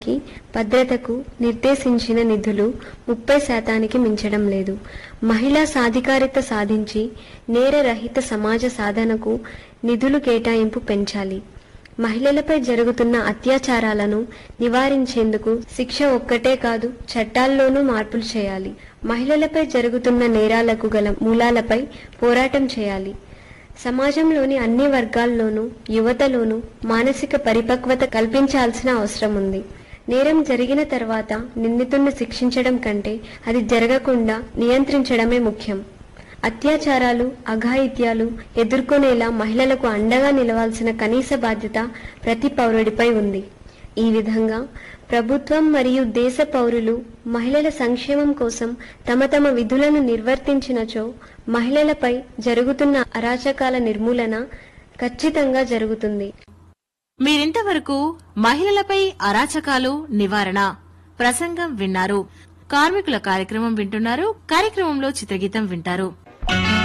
కి భద్రతకు నిర్దేశించిన నిధులు ముప్పై శాతానికి మించడం లేదు మహిళా సాధికారిత సాధించి నేరరహిత సమాజ సాధనకు నిధులు కేటాయింపు పెంచాలి మహిళలపై జరుగుతున్న అత్యాచారాలను నివారించేందుకు శిక్ష ఒక్కటే కాదు చట్టాల్లోనూ మార్పులు చేయాలి మహిళలపై జరుగుతున్న నేరాలకు గల మూలాలపై పోరాటం చేయాలి సమాజంలోని అన్ని వర్గాల్లోనూ యువతలోనూ మానసిక పరిపక్వత కల్పించాల్సిన అవసరం ఉంది నేరం జరిగిన తర్వాత నిందితుడిని శిక్షించడం కంటే అది జరగకుండా నియంత్రించడమే ముఖ్యం అత్యాచారాలు అఘాయిత్యాలు ఎదుర్కొనేలా మహిళలకు అండగా నిలవాల్సిన కనీస బాధ్యత ప్రతి పౌరుడిపై ఉంది ఈ విధంగా ప్రభుత్వం మరియు దేశ పౌరులు మహిళల సంక్షేమం కోసం తమ తమ విధులను నిర్వర్తించినచో మహిళలపై జరుగుతున్న అరాచకాల నిర్మూలన ఖచ్చితంగా జరుగుతుంది మీరింతవరకు మహిళలపై అరాచకాలు నివారణ ప్రసంగం విన్నారు కార్మికుల కార్యక్రమం వింటున్నారు కార్యక్రమంలో చిత్రగీతం వింటారు